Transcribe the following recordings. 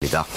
வேண்டியதா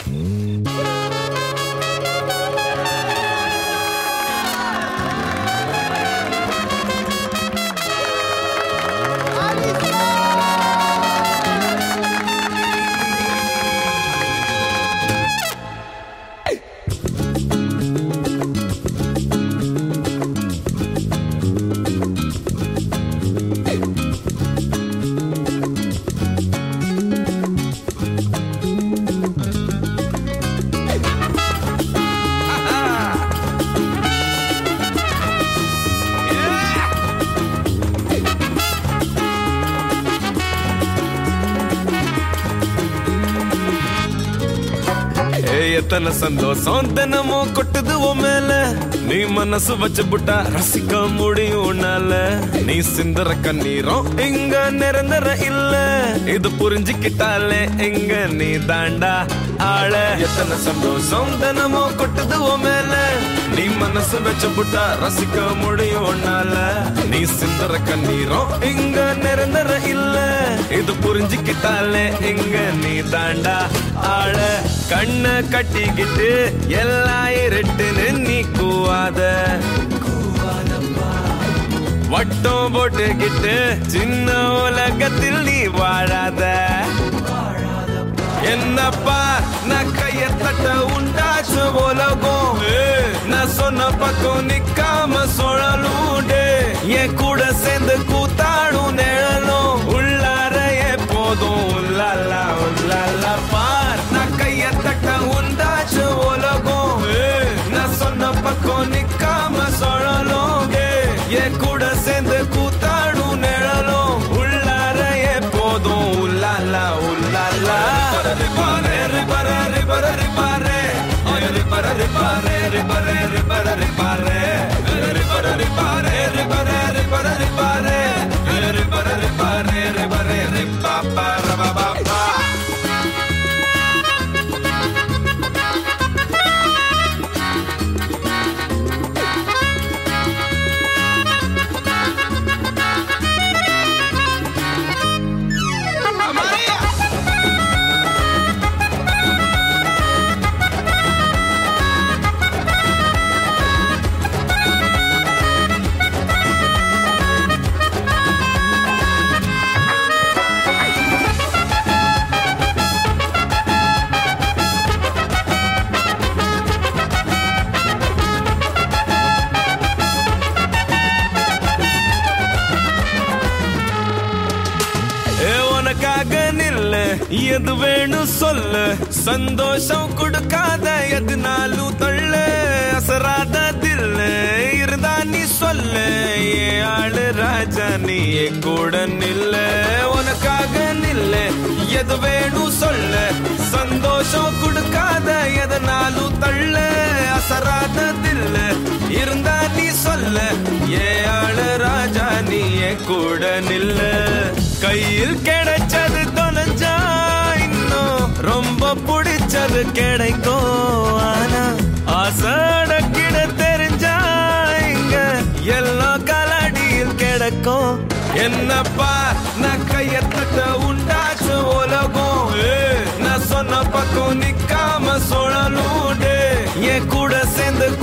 ஏய், எத்தனை சந்தோஷம் தினமும் கொட்டுது உன் மேல நீ மனசு வச்சு புட்டா ரசிக்க முடியும் உன்னால நீ சிந்தற கண்ணீரும் இங்க நிரந்தர இல்ல இது புரிஞ்சுக்கிட்டாலே எங்க நீ தாண்டா ஆள எத்தனை சந்தோஷம் தினமும் கொட்டுது உன் மேல நீ மனசு வச்சு புட்டா ரசிக்க முடியும் உன்னால நீ சிந்தற கண்ணீரும் இங்க நிரந்தர இல்ல இது புரிஞ்சுக்கிட்டாலே எங்க நீ தாண்டா ஆள கண்ண கட்டிக்கிட்டு எல்லாம் இருட்டுன்னு நீ கூவாத வட்டம் போட்டுக்கிட்டு சின்ன உலகத்தில் நீ வாழாத என்னப்பா நான் கைய தட்ட உண்டாச்சு உலகம் ஏய், நான் சொன்ன பக்கம் நிக்காம சுழலூண்டு என் கூட சேர்ந்து கூத்தாடும் நிழலும் உள்ளார எப்போதும் உள்ளாலா உள்ளாலா பார் நான் கைய தட்ட உண்டாச்சு உலகம் ஏய், நான் சொன்ன பக்கம் நிக்காம சுழலும் ஏய், என் கூட சேர்ந்து கூத்தாடும் நிழலும் உள்ளார எப்போதும் உள்ளாலா உள்ளாலா ரிபாரே ரிபாரே ரிபாரே ரிபாரே ரிபாரே ரிபாரே ரிபாரே ரிபாரே ரிபாரே ரிபாரே ரிபாரே ரிபாரே ரிபாரே ரிபாரே ரிபாரே ரிபாரே ரிபாரே ரிபாப்பா ரபாபா ஏ உனக்காக நில்ல எது வேணும் சொல்லு சந்தோஷம் கொடுக்காத எதுனாலும் தள்ள அசராத தில்ல இருந்தா நீ சொல்ல ஏ ஆளு ராஜா நீ என் கூட நில்ல உனக்காக நில்ல எது வேணும் சொல்ல சந்தோஷம் கொடுக்காத எதனாலும் தள்ள அசராத தில்ல இருந்தா நீ சொல்ல ஏ ஆளு ராஜா நீ என் கூட நில்ல கையில் கிடைச்சது தொலைஞ்சா இன்னும் ரொம்ப பிடிச்சது கிடைக்கும் ஆனா ஆசடக்கிட தெரிஞ்சா இங்க எல்லாம் கலடியில் கிடக்கும் என்னப்பா நான் கைய தட்ட உண்டாச்சு உலகம் ஏய், நான் சொன்ன பக்கம் நிக்காம சுழலூண்டு என் கூட சேர்ந்து